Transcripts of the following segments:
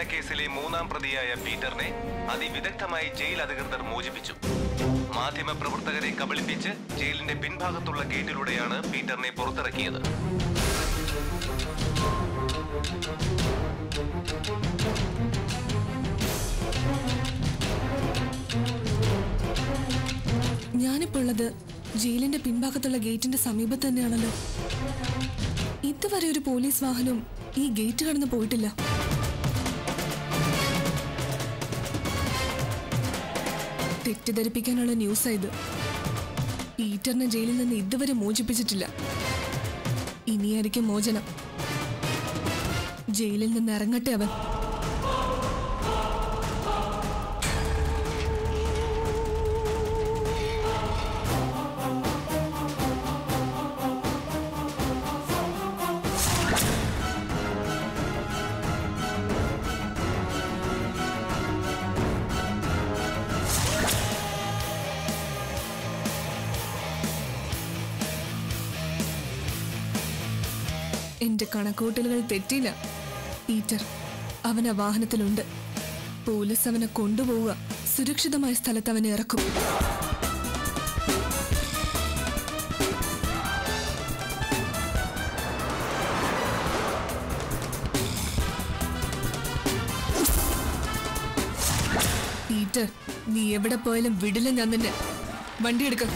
മരണക്കേസിലെ മൂന്നാം പ്രതിയായ പീറ്ററിനെ അതിവിദഗ്ധമായി ജയിൽ അധികൃതർ മോചിപ്പിച്ചു മാധ്യമ പ്രവർത്തകരെ കബളിപ്പിച്ച് ജയിലിന്റെ പിൻഭാഗത്തുള്ള ഗേറ്റിലൂടെയാണ് പീറ്ററിനെ പുറത്തിറക്കിയത് ഞാനിപ്പോ ഉള്ളത് ജയിലിന്റെ പിൻഭാഗത്തുള്ള ഗേറ്റിന്റെ സമീപത്ത് തന്നെയാണല്ലോ ഇതുവരെ ഒരു പോലീസ് വാഹനവും ഈ ഗേറ്റ് കടന്ന് പോയിട്ടില്ല തെറ്റിദ്ധരിപ്പിക്കാനുള്ള ന്യൂസാ ഇത് പീറ്ററിനെ ജയിലിൽ നിന്ന് ഇതുവരെ മോചിപ്പിച്ചിട്ടില്ല ഇനിയായിരിക്കും മോചനം ജയിലിൽ നിന്ന് ഇറങ്ങട്ടെ അവൻ എന്റെ കണക്കൂട്ടലുകൾ തെറ്റില്ല പീറ്റർ അവൻ ആ വാഹനത്തിലുണ്ട് പോലീസ് അവനെ കൊണ്ടുപോവുക സുരക്ഷിതമായ സ്ഥലത്ത് അവനെ ഇറക്കും പീറ്റർ നീ എവിടെ പോയാലും വിടില്ല ഞാൻ നിന്നെ വണ്ടി എടുക്ക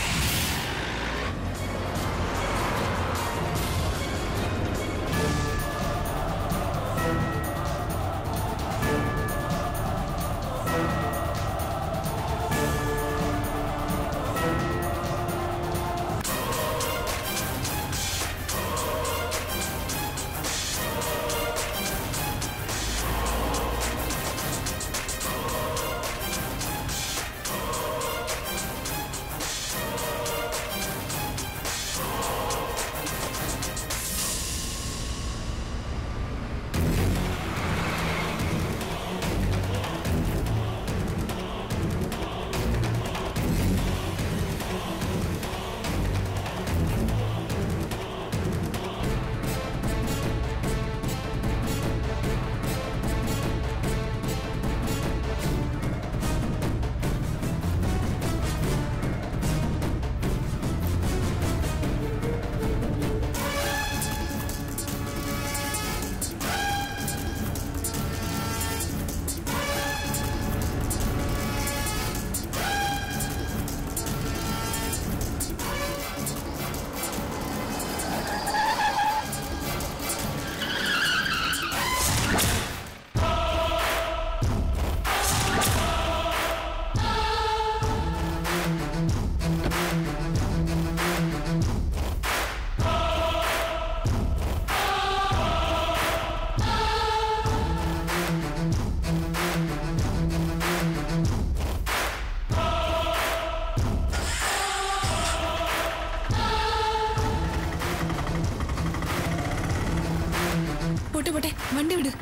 പോട്ടെ പോട്ടെ വണ്ടി വിട്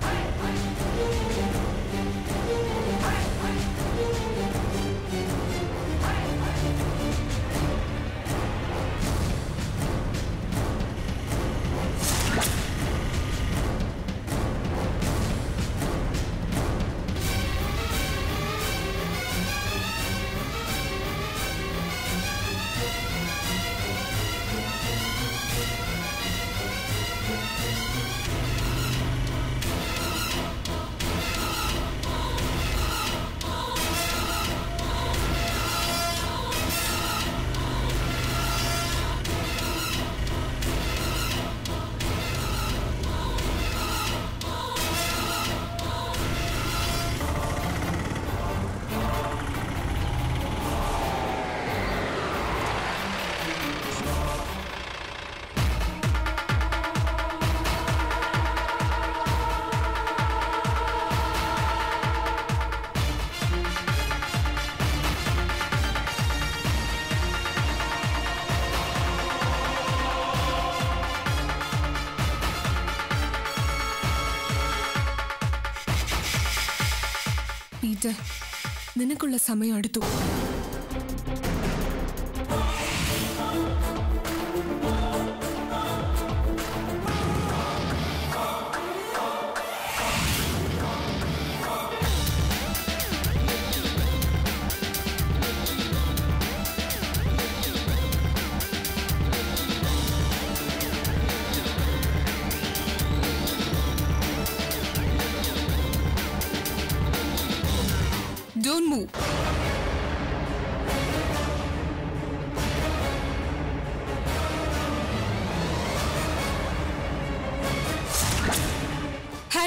പീറ്റർ നിനക്കുള്ള സമയം അടുത്തു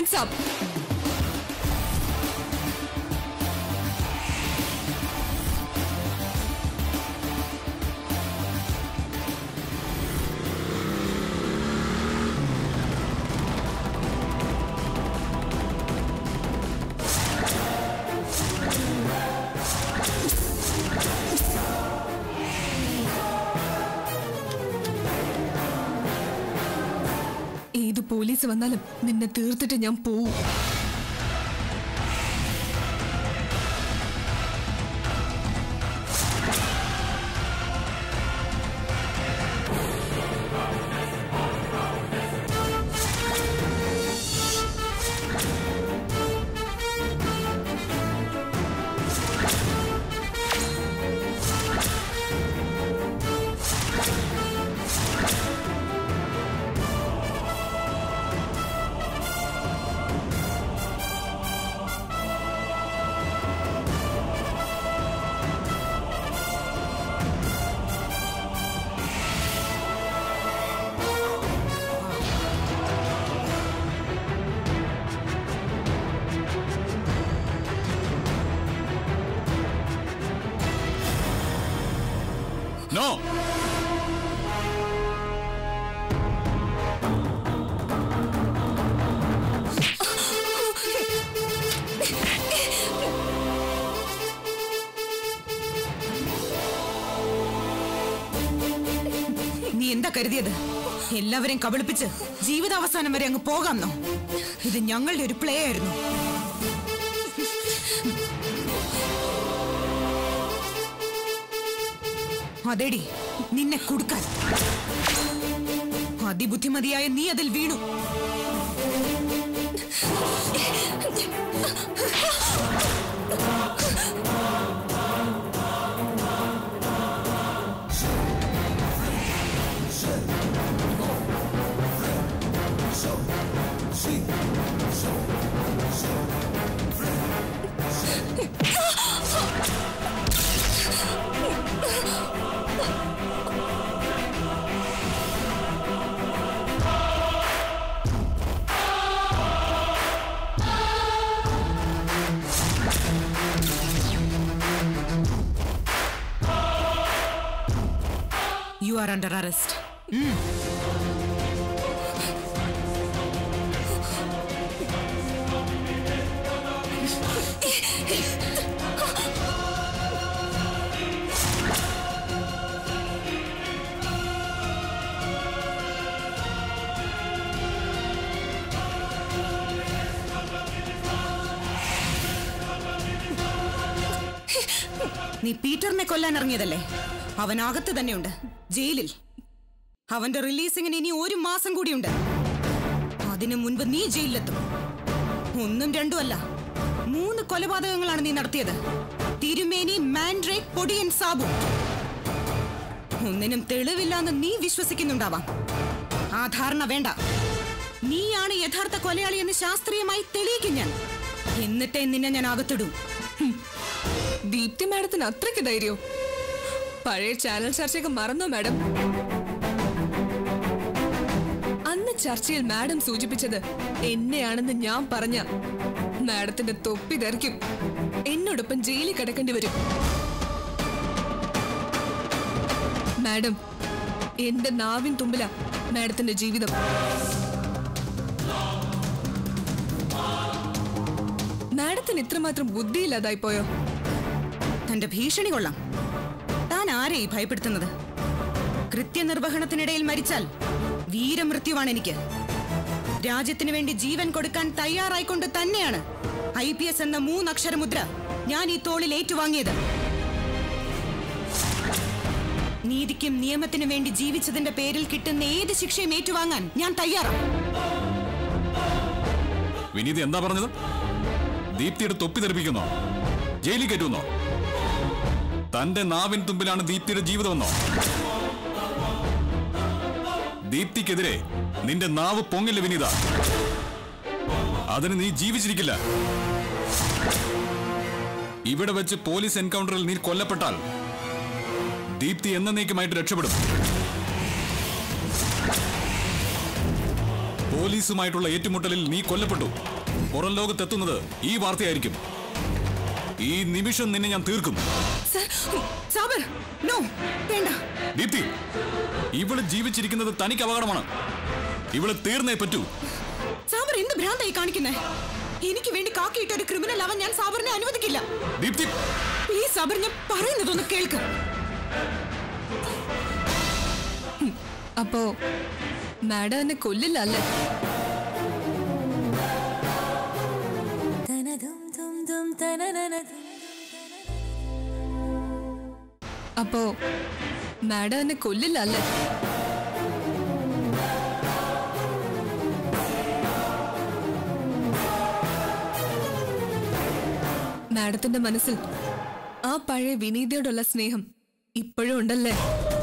ഹാൻഡ്സ് അപ്പ് ഏത് പോലീസ് വന്നാലും നിന്നെ തീർത്തിട്ട് ഞാൻ പോവും നോ നീ എന്താ കരുതിയത് എല്ലാവരെയും കബളിപ്പിച്ച് ജീവിതാവസാനം വരെ അങ്ങ് പോകാമെന്നോ ഇത് ഞങ്ങളുടെ ഒരു പ്ലേ ആയിരുന്നു അതെടി നിന്നെ കൊടുക്കാൻ അതിബുദ്ധിമതിയായ നീ അതിൽ വീണു യു ആർ അണ്ടർ അറസ്റ്റ് നീ പീറ്ററിനെ കൊല്ലാൻ ഇറങ്ങിയതല്ലേ അവനകത്ത് തന്നെയുണ്ട് ജയിലിൽ അവന്റെ റിലീസിങ്ങിന് ഇനി ഒരു മാസം കൂടിയുണ്ട് അതിനു മുൻപ് നീ ജയിലിലെത്തും ഒന്നും രണ്ടും അല്ല മൂന്ന് കൊലപാതകങ്ങളാണ് നീ നടത്തിയത് തിരുമേനി മാൻഡ്രേക്ക് പൊടിയൻ സാബു ഒന്നിനും തെളിവില്ലാന്ന് നീ വിശ്വസിക്കുന്നുണ്ടാവാം ആ ധാരണ വേണ്ട നീയാണ് യഥാർത്ഥ കൊലയാളിയെന്ന് ശാസ്ത്രീയമായി തെളിയിക്കും ഞാൻ എന്നിട്ടേ നിന്നെ ഞാൻ അകത്തിടും ദീപ്തി മാഡത്തിന് അത്രയ്ക്ക് ധൈര്യോ പഴയ ചാനൽ ചർച്ചയൊക്കെ മറന്നോ മാഡം അന്ന് ചർച്ചയിൽ മാഡം സൂചിപ്പിച്ചത് എന്നെയാണെന്ന് ഞാൻ പറഞ്ഞ മാഡത്തിന്റെ തൊപ്പി തെറിക്കും എന്നോടൊപ്പം ജയിലിൽ കിടക്കേണ്ടി വരും മാഡം എന്റെ നാവിൻ തുമ്പില മാഡത്തിന്റെ ജീവിതം മാഡത്തിന് ഇത്രമാത്രം ബുദ്ധിയില്ലാതായി പോയോ തന്റെ ഭീഷണി കൊള്ളാം താൻ ആരെ ഈ ഭയപ്പെടുത്തുന്നത് കൃത്യനിർവഹണത്തിനിടയിൽ മരിച്ചാൽ വീരമൃത്യുവാണ് എനിക്ക് രാജ്യത്തിന് വേണ്ടി ജീവൻ കൊടുക്കാൻ തയ്യാറായിക്കൊണ്ട് തന്നെയാണ് ഐ പി എസ് എന്ന മൂന്നക്ഷരമുദ്ര ഞാൻ ഈ തോളിൽ ഏറ്റുവാങ്ങിയത് നീതിക്കും നിയമത്തിനും വേണ്ടി ജീവിച്ചതിന്റെ പേരിൽ കിട്ടുന്ന ഏത് ശിക്ഷയും ഏറ്റുവാങ്ങാൻ ഞാൻ തയ്യാറാണ് വിനീത് എന്താ പറഞ്ഞത് ദീപ്തിയുടെ തൊപ്പി തെറിപ്പിക്കുന്നോ ജയിലിൽ കയറ്റുന്നോ തന്റെ നാവിൻ തുമ്പിലാണ് ദീപ്തിയുടെ ജീവിതമെന്നോ ദീപ്തിക്കെതിരെ നിന്റെ നാവ് പൊങ്ങില്ല വിനീത അതിന് നീ ജീവിച്ചിരിക്കില്ല ഇവിടെ വെച്ച് പോലീസ് എൻകൗണ്ടറിൽ നീ കൊല്ലപ്പെട്ടാൽ ദീപ്തി എന്നേക്കുമായിട്ട് രക്ഷപ്പെടും പോലീസുമായിട്ടുള്ള ഏറ്റുമുട്ടലിൽ നീ കൊല്ലപ്പെട്ടു പുറം ലോകത്തെത്തുന്നത് ഈ വാർത്തയായിരിക്കും ഈ നിമിഷം നിന്നെ ഞാൻ തീർക്കും സർ സാബർ നോ വേണ്ട ദീപ്തി ഇവള് ജീവിച്ചിരിക്കുന്നത് തനിക്ക് അപകടമാണ് ഇവള് തീർന്നേ പറ്റൂ സാബർ എന്ത് ഭ്രാന്തായി കാണിക്കുന്നേ എനിക്ക് വേണ്ടി കാക്കിയിട്ട ഒരു ക്രിമിനൽ അവൻ ഞാൻ സാബറിനെ അനുവദിക്കില്ല ദീപ്തി പ്ലീസ് സാബർ ഞാൻ പറയുന്നതൊന്ന് കേൾക്ക് അപ്പോ മാഡം എന്നെ കൊല്ലില്ല അല്ലേ അപ്പോ മാഡം എന്നെ കൊല്ലില്ല അല്ലേ മാഡത്തിന്റെ മനസ്സിൽ ആ പഴയ വിനീതയോടുള്ള സ്നേഹം ഇപ്പോഴും ഉണ്ടല്ലേ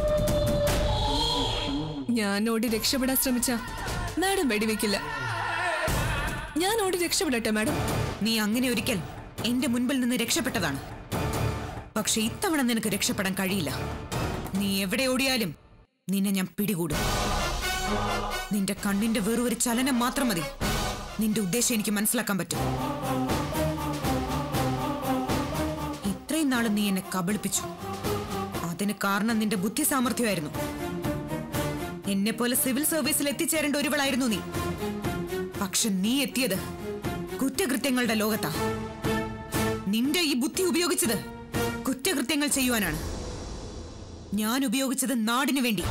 ഞാൻ ഓടി രക്ഷപ്പെടാൻ ശ്രമിച്ച മാഡം വെടിവെക്കില്ല ഞാൻ ഓടി രക്ഷപ്പെടട്ടെ മാഡം നീ അങ്ങനെ ഒരിക്കൽ എന്റെ മുൻപിൽ നിന്ന് രക്ഷപ്പെട്ടതാണ് പക്ഷെ ഇത്തവണ നിനക്ക് രക്ഷപ്പെടാൻ കഴിയില്ല നീ എവിടെ ഓടിയാലും നിന്നെ ഞാൻ പിടികൂടും നിന്റെ കണ്ണിന്റെ വെറും ഒരു ചലനം മാത്രം മതി നിന്റെ ഉദ്ദേശം എനിക്ക് മനസ്സിലാക്കാൻ പറ്റും ഇത്രയും നാളും നീ എന്നെ കബളിപ്പിച്ചു അതിന് കാരണം നിന്റെ ബുദ്ധി സാമർഥ്യമായിരുന്നു എന്നെ പോലെ സിവിൽ സർവീസിൽ എത്തിച്ചേരേണ്ട ഒരുവളായിരുന്നു നീ പക്ഷെ നീ എത്തിയത് കുറ്റകൃത്യങ്ങളുടെ ലോകത്താ നിന്റെ ഈ ബുദ്ധി ഉപയോഗിച്ചത് കുറ്റകൃത്യങ്ങൾ ചെയ്യുവാനാണ് ഞാൻ ഉപയോഗിച്ചത് നാടിനു വേണ്ടി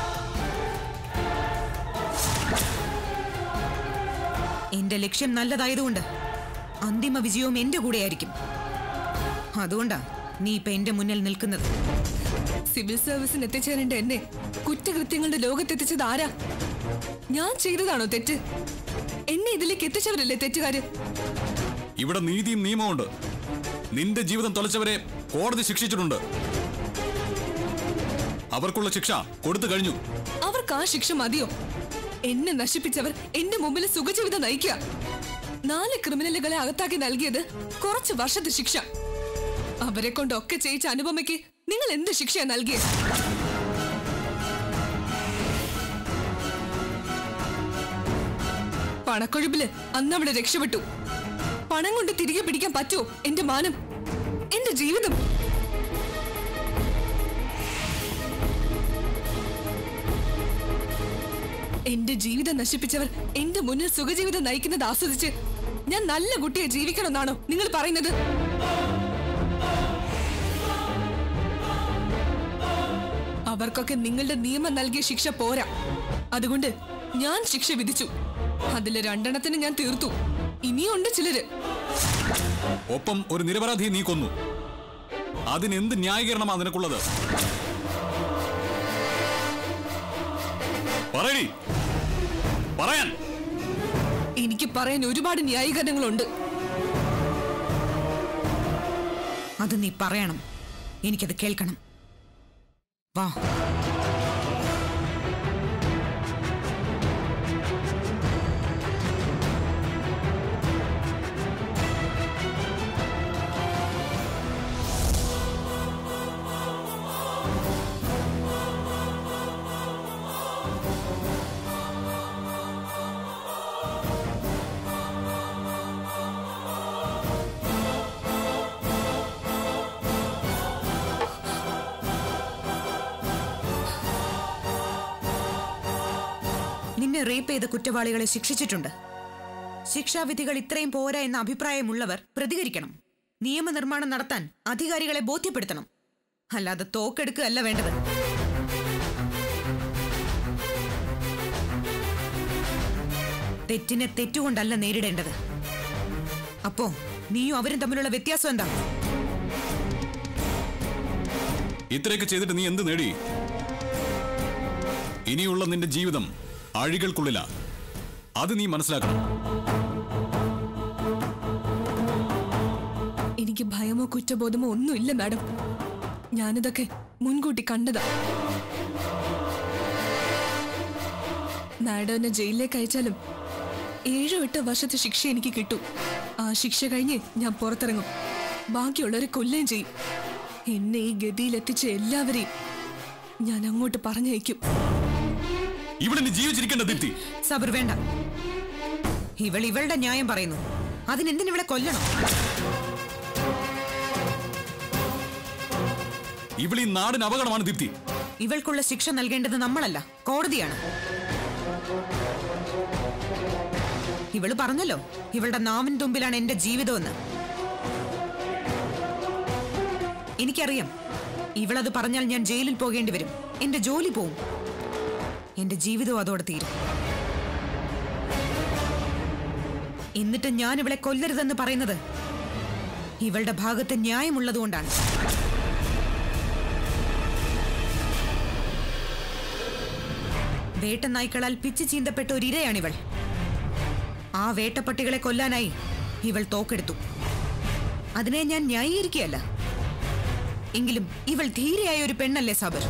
എന്റെ ലക്ഷ്യം നല്ലതായതുകൊണ്ട് അന്തിമ വിജയവും എന്റെ കൂടെയായിരിക്കും അതുകൊണ്ടാ നീ ഇപ്പൊ എന്റെ മുന്നിൽ നിൽക്കുന്നത് സിവിൽ സർവീസിന് എത്തിച്ചേരേണ്ട എന്നെ കുറ്റകൃത്യങ്ങളുടെ ലോകത്തെത്തിച്ചത് ആരാ ഞാൻ ചെയ്തതാണോ തെറ്റ് എന്നെ ഇതിലേക്ക് എത്തിച്ചവരല്ലേ തെറ്റുകാര് ഇവിടെ നീതിയും നിയമമുണ്ട് നിന്റെ ജീവിതം തൊലച്ചവരെ കോടതി ശിക്ഷിച്ചിട്ടുണ്ട് അവർക്കുള്ള ശിക്ഷ കൊടുത്തു കഴിഞ്ഞു അവർക്ക് ആ ശിക്ഷ മതിയോ എന്നെ നശിപ്പിച്ചവർ എന്റെ മുമ്പിൽ സുഖജീവിതം നയിക്കുക നാല് ക്രിമിനലുകളെ അകത്താക്കി നൽകിയത് കുറച്ച് വർഷത്തെ ശിക്ഷ അവരെ കൊണ്ടൊക്കെ ചെയ്യിച്ച അനുപമയ്ക്ക് നിങ്ങൾ എന്ത് ശിക്ഷയാ നൽകിയത് പണക്കൊഴുപ്പില് അന്ന് അവിടെ രക്ഷപ്പെട്ടു പണം കൊണ്ട് തിരികെ പിടിക്കാൻ പറ്റുമോ എന്റെ മാനം എന്റെ ജീവിതം എന്റെ ജീവിതം നശിപ്പിച്ചവർ എന്റെ മുന്നിൽ സുഖജീവിതം നയിക്കുന്നത് ആസ്വദിച്ച് ഞാൻ നല്ല കുട്ടിയെ ജീവിക്കണമെന്നാണോ നിങ്ങൾ പറയുന്നത് അവർക്കൊക്കെ നിങ്ങളുടെ നിയമം നൽകിയ ശിക്ഷ പോരാ അതുകൊണ്ട് ഞാൻ ശിക്ഷ വിധിച്ചു അതില് രണ്ടെണ്ണത്തിന് ഞാൻ തീർത്തു ഇനിയുണ്ട് ചിലര് ഒപ്പം ഒരു നിരപരാധിയെ നീ കൊന്നു അതിനെന്ത് ന്യായീകരണമാ നിനക്കുള്ളത് പറയടി പറയാൻ എനിക്ക് പറയാൻ ഒരുപാട് ന്യായീകരണങ്ങളുണ്ട് അത് നീ പറയണം എനിക്കത് കേൾക്കണം വാ നിന്നെ റേപ്പ് ചെയ്ത കുറ്റവാളികളെ ശിക്ഷിച്ചിട്ടുണ്ട് ശിക്ഷാവിധികൾ ഇത്രയും പോരാ എന്ന അഭിപ്രായമുള്ളവർ പ്രതികരിക്കണം നിയമനിർമ്മാണം നടത്താൻ അധികാരികളെ ബോധ്യപ്പെടുത്തണം അല്ലാതെ തോക്കെടുക്കുകയല്ല വേണ്ടത് തെറ്റിനെ തെറ്റുകൊണ്ടല്ല നേരിടേണ്ടത് അപ്പോ നീയും അവരും തമ്മിലുള്ള വ്യത്യാസം എന്താ ഇത്രയൊക്കെ ചെയ്തിട്ട് നീ എന്ത് നേടി ഇനിയുള്ള നിന്റെ ജീവിതം അഴികൾക്കുള്ളില അത് നീ മനസ്സിലാക്കണം എനിക്ക് ഭയമോ കുറ്റബോധമോ ഒന്നുമില്ല മാഡം ഞാനിതൊക്കെ മുൻകൂട്ടി കണ്ടതാ മാഡം എന്നെ ജയിലിലേക്ക് അയച്ചാലും ഏഴോ എട്ടോ വർഷത്തെ ശിക്ഷ എനിക്ക് കിട്ടും ആ ശിക്ഷ കഴിഞ്ഞ് ഞാൻ പുറത്തിറങ്ങും ബാക്കിയുള്ളവരെ കൊല്ലുകയും ചെയ്യും എന്നെ ഈ ഗതിയിലെത്തിച്ച എല്ലാവരെയും ഞാൻ അങ്ങോട്ട് പറഞ്ഞയക്കും ഇവിടെ നീ ജീവിച്ചിരിക്കേണ്ട ദീപ്തി സബർ വേണ്ട ഇവൾ ഇവളുടെ ന്യായം പറയുന്നു അതിനെന്തിന് ഇവളെ കൊല്ലണം ഇവിളി നാടിന് അപകടമാണ് ദീപ്തി ഇവൾക്കുള്ള ശിക്ഷ നൽകേണ്ടത് നമ്മളല്ല കോടതിയാണ് ഇവള് പറഞ്ഞല്ലോ ഇവളുടെ നാവിൻ തുമ്പിലാണ് എന്റെ ജീവിതമെന്ന് എനിക്കറിയാം ഇവളത് പറഞ്ഞാൽ ഞാൻ ജയിലിൽ പോകേണ്ടി വരും എന്റെ ജോലി പോവും എന്റെ ജീവിതവും അതോടെ തീരും എന്നിട്ട് ഞാൻ ഇവളെ കൊല്ലരുതെന്ന് പറയുന്നത് ഇവളുടെ ഭാഗത്ത് ന്യായമുള്ളതുകൊണ്ടാണ് വേട്ടനായ്ക്കളാൽ പിച്ചു ചീന്തപ്പെട്ട ഒരു ഇരയാണിവൾ ആ വേട്ടപ്പട്ടികളെ കൊല്ലാനായി ഇവൾ തോക്കെടുത്തു അതിനെ ഞാൻ ന്യായീകരിക്കുകയല്ല എങ്കിലും ഇവൾ ധീരയായ ഒരു പെണ്ണല്ലേ സാബർ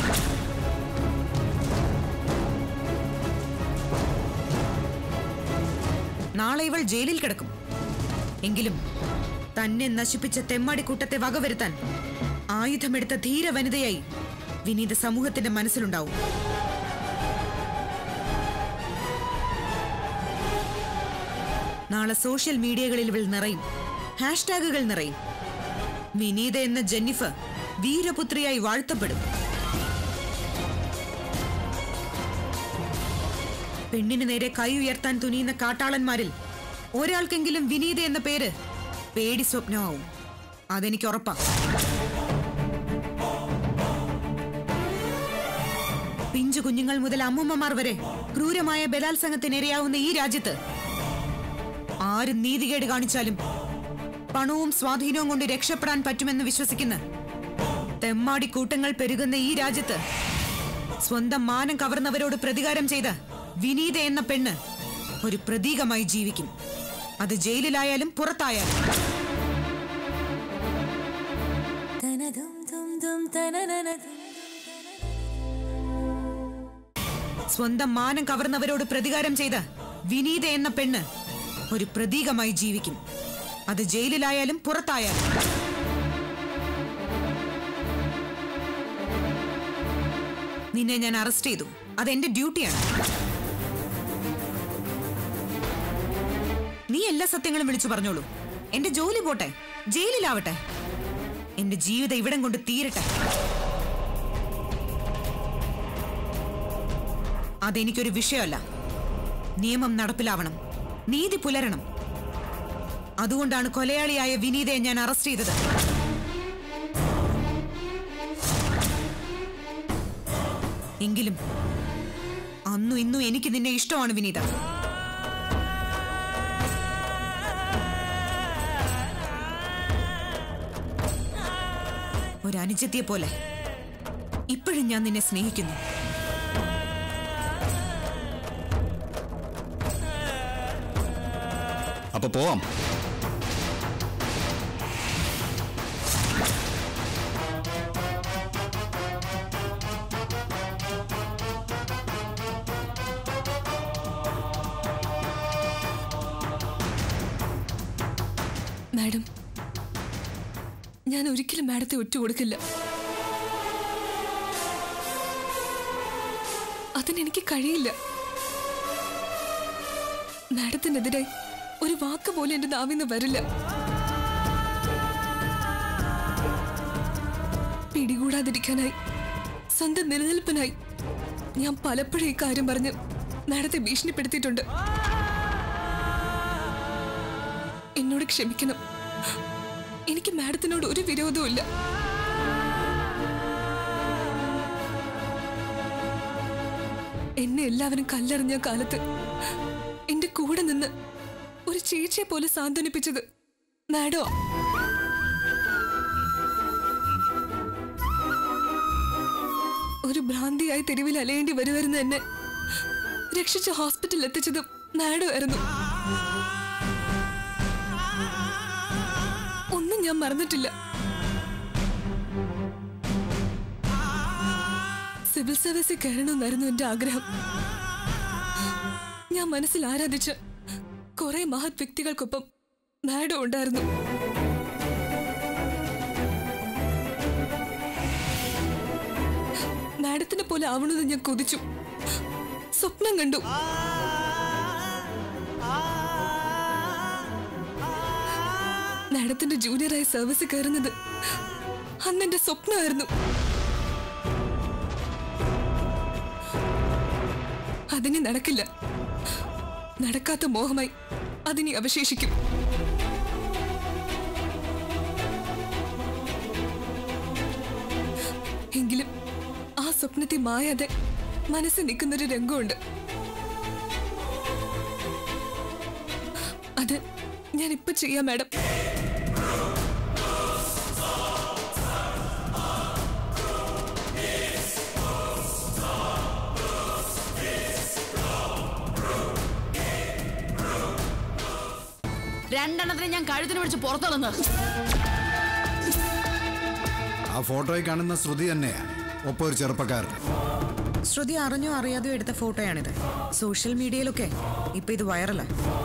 നാളെ ഇവൾ ജയിലിൽ കിടക്കും എങ്കിലും തന്നെ നശിപ്പിച്ച തെമ്മാടിക്കൂട്ടത്തെ വകവരുത്താൻ ആയുധമെടുത്ത ധീര വനിതയായി വിനീത സമൂഹത്തിന്റെ മനസ്സിലുണ്ടാവും നാളെ സോഷ്യൽ മീഡിയകളിൽ ഇവൾ നിറയും ഹാഷ്ടാഗുകൾ നിറയും വിനീത എന്ന ജെന്നിഫർ വീരപുത്രിയായി വാഴ്ത്തപ്പെടും പെണ്ണിന് നേരെ കൈ ഉയർത്താൻ തുനിയുന്ന കാട്ടാളന്മാരിൽ ഒരാൾക്കെങ്കിലും വിനീത എന്ന പേര് പേടി സ്വപ്നമാവും അതെനിക്ക് ഉറപ്പാ പിഞ്ചു കുഞ്ഞുങ്ങൾ മുതൽ അമ്മൂമ്മമാർ വരെ ക്രൂരമായ ബലാത്സംഗത്തിനിരയാവുന്ന ഈ രാജ്യത്ത് ആര് നീതികേട് കാണിച്ചാലും പണവും സ്വാധീനവും കൊണ്ട് രക്ഷപ്പെടാൻ പറ്റുമെന്ന് വിശ്വസിക്കുന്ന തെമ്മാടി കൂട്ടങ്ങൾ പെരുകുന്ന ഈ രാജ്യത്ത് സ്വന്തം മാനം കവർന്നവരോട് പ്രതികാരം ചെയ്ത വിനീത എന്ന പെണ്ണ് ഒരു പ്രതീകമായി ജീവിക്കും അത് ജയിലിലായാലും പുറത്തായാലും സ്വന്തം മാനം കവർന്നവരോട് പ്രതികാരം ചെയ്ത വിനീത എന്ന പെണ്ണ് ഒരു പ്രതീകമായി ജീവിക്കും അത് ജയിലിലായാലും പുറത്തായാലും നിന്നെ ഞാൻ അറസ്റ്റ് ചെയ്തു അത് എന്റെ ഡ്യൂട്ടിയാണ് നീ എല്ലാ സത്യങ്ങളും വിളിച്ചു പറഞ്ഞോളൂ എന്റെ ജോലി പോട്ടെ ജയിലിലാവട്ടെ എന്റെ ജീവിതം ഇവിടം കൊണ്ട് തീരട്ടെ അതെനിക്കൊരു വിഷയമല്ല നിയമം നടപ്പിലാവണം നീതി പുലരണം അതുകൊണ്ടാണ് കൊലയാളിയായ വിനീതയെ ഞാൻ അറസ്റ്റ് ചെയ്തത് എങ്കിലും അന്നും ഇന്നും എനിക്ക് നിന്നെ ഇഷ്ടമാണ് വിനീത ഒരു അനുജത്തിയെ പോലെ ഇപ്പോഴും ഞാൻ നിന്നെ സ്നേഹിക്കുന്നു അപ്പൊ പോവാം മാഡം ഞാൻ ഒരിക്കലും മാഡത്തെ ഒറ്റുകൊടുക്കില്ല അതിനെനിക്ക് കഴിയില്ല മാഡത്തിനെതിരെ ഒരു വാക്ക് പോലും എന്റെ നാവിന്ന് വരില്ല പിടികൂടാതിരിക്കാനായി സ്വന്തം നിലനിൽപ്പിനായി ഞാൻ പലപ്പോഴും ഈ കാര്യം പറഞ്ഞ് മാഡത്തെ ഭീഷണിപ്പെടുത്തിയിട്ടുണ്ട് എന്നോട് ക്ഷമിക്കണം എനിക്ക് മാഡത്തിനോട് ഒരു വിരോധവും ഇല്ല എന്നെ എല്ലാവരും കല്ലെറിഞ്ഞ കാലത്ത് എന്റെ കൂടെ നിന്ന് ഒരു ചേച്ചിയെ പോലെ സാന്ത്വനിപ്പിച്ചത് മാഡോ ഒരു ഭ്രാന്തിയായി തെരുവിൽ അലയേണ്ടി വരുമായിരുന്നു എന്നെ രക്ഷിച്ച് ഹോസ്പിറ്റലിൽ എത്തിച്ചതും മാഡോ ആയിരുന്നു ഒന്നും ഞാൻ മറന്നിട്ടില്ല സിവിൽ സർവീസിൽ കയറണമെന്നായിരുന്നു എന്റെ ആഗ്രഹം ഞാൻ മനസ്സിൽ ആരാധിച്ച കുറെ മഹത് വ്യക്തികൾക്കൊപ്പം മാഡം ഉണ്ടായിരുന്നു മാഡത്തിനെ പോലെ ആവണമെന്ന് ഞാൻ കൊതിച്ചു സ്വപ്നം കണ്ടു മാഡത്തിന്റെ ജൂനിയറായി സർവീസ് കയറുന്നത് അന്നെന്റെ സ്വപ്നമായിരുന്നു അതിനി നടക്കില്ല നടക്കാത്ത മോഹമായി അതിനി അവശേഷിക്കും എങ്കിലും ആ സ്വപ്നത്തെ മായാതെ മനസ്സിൽ നിൽക്കുന്നൊരു രംഗമുണ്ട് അത് ഞാൻ ഇപ്പൊ ചെയ്യാം മാഡം രണ്ടെണ്ണത്തിന് ഞാൻ കഴുത്തിന് പിടിച്ച് പുറത്തുള്ളത് ആ ഫോട്ടോയിൽ കാണുന്ന ശ്രുതി തന്നെയാ ഒപ്പം ഒരു ചെറുപ്പക്കാരൻ ശ്രുതി അറിഞ്ഞോ അറിയാതെയോ എടുത്ത ഫോട്ടോയാണിത് സോഷ്യൽ മീഡിയയിലൊക്കെ ഇപ്പൊ ഇത് വൈറലാ